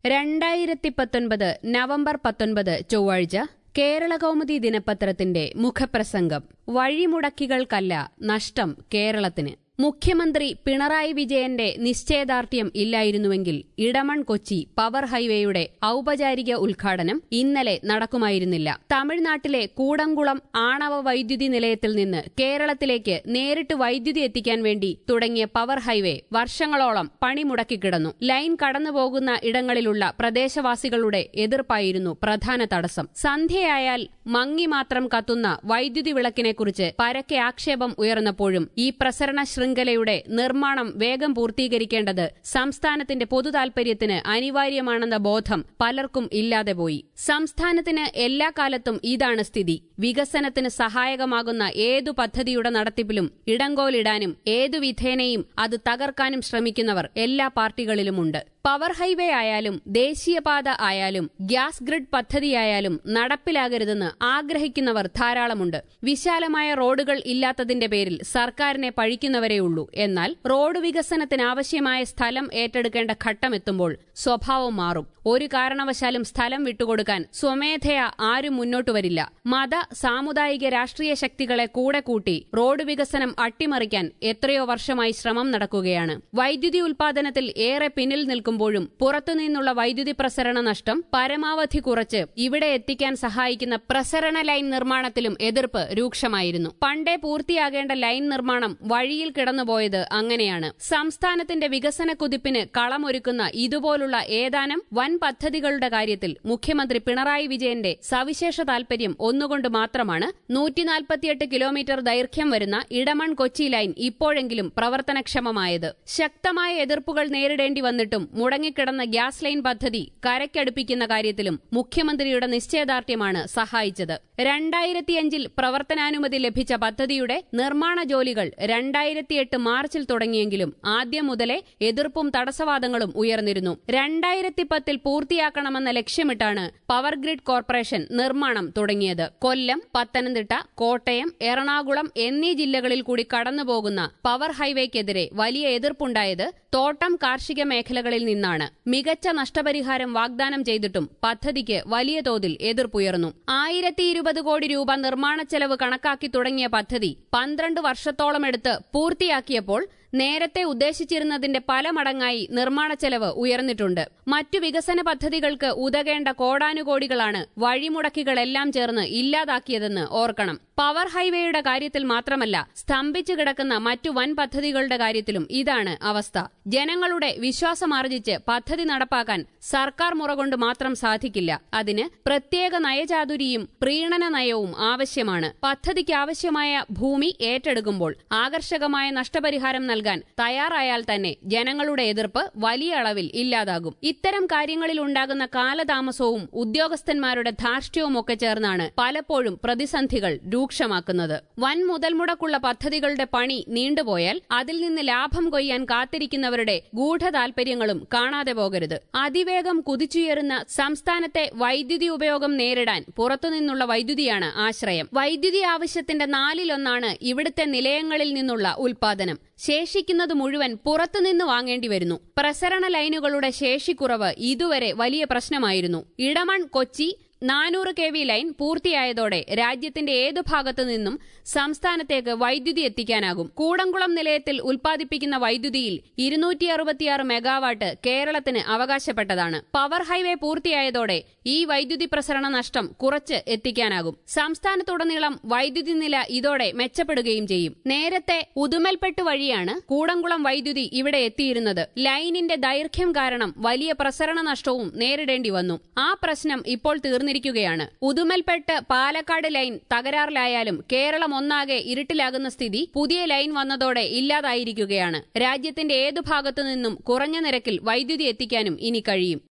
രണ്ടായിരത്തി പത്തൊൻപത് നവംബർ പത്തൊൻപത് ചൊവ്വാഴ്ച കേരള കൗമുദി ദിനപത്രത്തിന്റെ മുഖപ്രസംഗം വഴിമുടക്കികൾക്കല്ല നഷ്ടം കേരളത്തിന് മുഖ്യമന്ത്രി പിണറായി വിജയന്റെ നിശ്ചയദാർഢ്യം ഇല്ലായിരുന്നുവെങ്കിൽ ഇടമൺ കൊച്ചി പവർ ഹൈവേയുടെ ഔപചാരിക ഉദ്ഘാടനം ഇന്നലെ നടക്കുമായിരുന്നില്ല തമിഴ്നാട്ടിലെ കൂടംകുളം ആണവ വൈദ്യുതി നിലയത്തിൽ നിന്ന് കേരളത്തിലേക്ക് നേരിട്ട് വൈദ്യുതി എത്തിക്കാൻ വേണ്ടി തുടങ്ങിയ പവർ ഹൈവേ വർഷങ്ങളോളം പണിമുടക്കിക്കിടന്നു ലൈൻ കടന്നുപോകുന്ന ഇടങ്ങളിലുള്ള പ്രദേശവാസികളുടെ എതിർപ്പായിരുന്നു പ്രധാന തടസ്സം സന്ധ്യയായാൽ മങ്ങി മാത്രം കത്തുന്ന വൈദ്യുതി വിളക്കിനെക്കുറിച്ച് പരക്കെ ആക്ഷേപം ഉയർന്നപ്പോഴും ഈ പ്രസരണ ശൃംഖലയുടെ നിർമ്മാണം വേഗം പൂർത്തീകരിക്കേണ്ടത് സംസ്ഥാനത്തിന്റെ പൊതുതാൽപര്യത്തിന് അനിവാര്യമാണെന്ന ബോധം പലർക്കും ഇല്ലാതെ പോയി സംസ്ഥാനത്തിന് എല്ലാ കാലത്തും ഇതാണ് സ്ഥിതി വികസനത്തിന് സഹായകമാകുന്ന ഏതു പദ്ധതിയുടെ നടത്തിപ്പിലും ഇടങ്കോലിടാനും ഏതു വിധേനയും അത് തകർക്കാനും ശ്രമിക്കുന്നവർ എല്ലാ പാർട്ടികളിലുമുണ്ട് പവർ ഹൈവേ ആയാലും ദേശീയപാത ആയാലും ഗ്യാസ് ഗ്രിഡ് പദ്ധതിയായാലും നടപ്പിലാകരുതെന്ന് ആഗ്രഹിക്കുന്നവർ ധാരാളമുണ്ട് വിശാലമായ റോഡുകൾ ഇല്ലാത്തതിന്റെ പേരിൽ സർക്കാരിനെ പഴിക്കുന്നവരേയുള്ളൂ എന്നാൽ റോഡ് വികസനത്തിനാവശ്യമായ സ്ഥലം ഏറ്റെടുക്കേണ്ട ഘട്ടമെത്തുമ്പോൾ സ്വഭാവം മാറും ഒരു കാരണവശാലും സ്ഥലം വിട്ടുകൊടുക്കാൻ സ്വമേധയാ ആരും മുന്നോട്ടു വരില്ല മത സാമുദായിക രാഷ്ട്രീയ ശക്തികളെ കൂടെ കൂട്ടി റോഡ് വികസനം അട്ടിമറിക്കാൻ എത്രയോ വർഷമായി ശ്രമം നടക്കുകയാണ് വൈദ്യുതി ഉൽപാദനത്തിൽ ഏറെ പിന്നിൽ നിൽക്കുമ്പോഴും പുറത്തുനിന്നുള്ള വൈദ്യുതി പ്രസരണ നഷ്ടം പരമാവധി കുറച്ച് ഇവിടെ എത്തിക്കാൻ സഹായിക്കുന്ന പ്രസരണ ലൈൻ നിർമ്മാണത്തിലും എതിർപ്പ് രൂക്ഷമായിരുന്നു പണ്ടേ പൂർത്തിയാകേണ്ട ലൈൻ നിർമ്മാണം വഴിയിൽ കിടന്നുപോയത് അങ്ങനെയാണ് സംസ്ഥാനത്തിന്റെ വികസന കുതിപ്പിന് കളമൊരുക്കുന്ന ഇതുപോലുള്ള ഏതാനും വൻ പദ്ധതികളുടെ കാര്യത്തിൽ മുഖ്യമന്ത്രി പിണറായി വിജയന്റെ സവിശേഷ താൽപര്യം ഒന്നുകൊണ്ട് മാത്രമാണ് നൂറ്റിനാൽപ്പത്തിയെട്ട് കിലോമീറ്റർ ദൈർഘ്യം വരുന്ന ഇടമൺ കൊച്ചി ലൈൻ ഇപ്പോഴെങ്കിലും പ്രവർത്തനക്ഷമമായത് ശക്തമായ എതിർപ്പുകൾ നേരിടേണ്ടി വന്നിട്ടും മുടങ്ങിക്കിടന്ന ഗ്യാസ് ലൈൻ പദ്ധതി കരയ്ക്കടുപ്പിക്കുന്ന കാര്യത്തിലും മുഖ്യമന്ത്രിയുടെ നിശ്ചയദാർഢ്യമാണ് സഹായിച്ചത് രണ്ടായിരത്തിയഞ്ചിൽ പ്രവർത്തനാനുമതി ലഭിച്ച പദ്ധതിയുടെ നിർമ്മാണ ജോലികൾ രണ്ടായിരത്തിയെട്ട് മാർച്ചിൽ തുടങ്ങിയെങ്കിലും ആദ്യം മുതലേ എതിർപ്പും തടസ്സവാദങ്ങളും ഉയർന്നിരുന്നു രണ്ടായിരത്തി പത്തിൽ പൂർത്തിയാക്കണമെന്ന ലക്ഷ്യമിട്ടാണ് പവർ ഗ്രിഡ് കോർപ്പറേഷൻ നിർമ്മാണം തുടങ്ങിയത് കൊല്ലം പത്തനംതിട്ട കോട്ടയം എറണാകുളം എന്നീ ജില്ലകളിൽ കൂടി കടന്നുപോകുന്ന പവർ ഹൈവേക്കെതിരെ വലിയ എതിർപ്പുണ്ടായത് തോട്ടം കാർഷിക മേഖലകളിൽ നിന്നാണ് മികച്ച നഷ്ടപരിഹാരം വാഗ്ദാനം ചെയ്തിട്ടും പദ്ധതിക്ക് വലിയ തോതിൽ എതിർപ്പുയർന്നു ആയിരത്തി ഇരുപത് കോടി രൂപ നിർമ്മാണ ചെലവ് കണക്കാക്കി തുടങ്ങിയ പദ്ധതി പന്ത്രണ്ട് വർഷത്തോളമെടുത്ത് പൂർത്തിയാക്കിയപ്പോൾ നേരത്തെ ഉദ്ദേശിച്ചിരുന്നതിന്റെ പല മടങ്ങായി നിർമ്മാണ ചെലവ് ഉയർന്നിട്ടുണ്ട് മറ്റു വികസന പദ്ധതികൾക്ക് ഉതകേണ്ട കോടാനുകോടികളാണ് വഴിമുടക്കികളെല്ലാം ചേർന്ന് ഇല്ലാതാക്കിയതെന്ന് ഓർക്കണം പവർ ഹൈവേയുടെ കാര്യത്തിൽ മാത്രമല്ല സ്തംഭിച്ചു കിടക്കുന്ന മറ്റു വൻ പദ്ധതികളുടെ കാര്യത്തിലും ഇതാണ് അവസ്ഥ ജനങ്ങളുടെ വിശ്വാസമാർജിച്ച് പദ്ധതി നടപ്പാക്കാൻ സർക്കാർ മുറകൊണ്ട് മാത്രം സാധിക്കില്ല അതിന് പ്രത്യേക നയചാതുരിയും പ്രീണന നയവും ആവശ്യമാണ് പദ്ധതിക്ക് ആവശ്യമായ ഭൂമി ഏറ്റെടുക്കുമ്പോൾ ആകർഷകമായ നഷ്ടപരിഹാരം നൽകാൻ തയ്യാറായാൽ തന്നെ ജനങ്ങളുടെ എതിർപ്പ് വലിയ അളവിൽ ഇല്ലാതാകും ഇത്തരം കാര്യങ്ങളിൽ ഉണ്ടാകുന്ന കാലതാമസവും ഉദ്യോഗസ്ഥന്മാരുടെ ധാർഷ്ട്യവുമൊക്കെ ചേർന്നാണ് പലപ്പോഴും പ്രതിസന്ധികൾ രൂക്ഷമാക്കുന്നത് വൻ മുതൽമുടക്കുള്ള പദ്ധതികളുടെ പണി നീണ്ടുപോയാൽ അതിൽ നിന്ന് ലാഭം കൊയ്യാൻ കാത്തിരിക്കുന്നവരുടെ ഗൂഢതാൽപര്യങ്ങളും കാണാതെ പോകരുത് അതിവേഗം കുതിച്ചുയരുന്ന സംസ്ഥാനത്തെ വൈദ്യുതി ഉപയോഗം നേരിടാൻ പുറത്തുനിന്നുള്ള വൈദ്യുതിയാണ് ആശ്രയം വൈദ്യുതി ആവശ്യത്തിന്റെ നാലിലൊന്നാണ് ഇവിടുത്തെ നിലയങ്ങളിൽ നിന്നുള്ള ഉൽപാദനം ശേഷിക്കുന്നത് മുഴുവൻ പുറത്തുനിന്ന് വാങ്ങേണ്ടി വരുന്നു പ്രസരണ ലൈനുകളുടെ ശേഷിക്കുറവ് ഇതുവരെ വലിയ പ്രശ്നമായിരുന്നു ഇടമൺ കൊച്ചി നാനൂറ് കെ വി ലൈൻ പൂർത്തിയായതോടെ രാജ്യത്തിന്റെ ഏതു ഭാഗത്തു നിന്നും സംസ്ഥാനത്തേക്ക് വൈദ്യുതി എത്തിക്കാനാകും കൂടംകുളം നിലയത്തിൽ ഉൽപ്പാദിപ്പിക്കുന്ന വൈദ്യുതിയിൽ ഇരുന്നൂറ്റി അറുപത്തിയാറ് മെഗാവാട്ട് കേരളത്തിന് അവകാശപ്പെട്ടതാണ് പവർ ഹൈവേ പൂർത്തിയായതോടെ ഈ വൈദ്യുതി പ്രസരണ നഷ്ടം കുറച്ച് എത്തിക്കാനാകും സംസ്ഥാനത്തുടനീളം വൈദ്യുതി നില ഇതോടെ മെച്ചപ്പെടുകയും ചെയ്യും നേരത്തെ ഉദുമൽപ്പെട്ട് വഴിയാണ് കൂടംകുളം വൈദ്യുതി ഇവിടെ എത്തിയിരുന്നത് ലൈനിന്റെ ദൈർഘ്യം കാരണം വലിയ പ്രസരണ നഷ്ടവും നേരിടേണ്ടി വന്നു ആ പ്രശ്നം ഇപ്പോൾ തീർന്നിരിക്കുകയാണ് ഉദുമൽപ്പെട്ട് പാലക്കാട് ലൈൻ തകരാറിലായാലും കേരളം ഒന്നാകെ ഇരുട്ടിലാകുന്ന സ്ഥിതി പുതിയ ലൈൻ വന്നതോടെ ഇല്ലാതായിരിക്കുകയാണ് രാജ്യത്തിന്റെ ഏതു ഭാഗത്തു നിന്നും കുറഞ്ഞ നിരക്കിൽ വൈദ്യുതി എത്തിക്കാനും ഇനി കഴിയും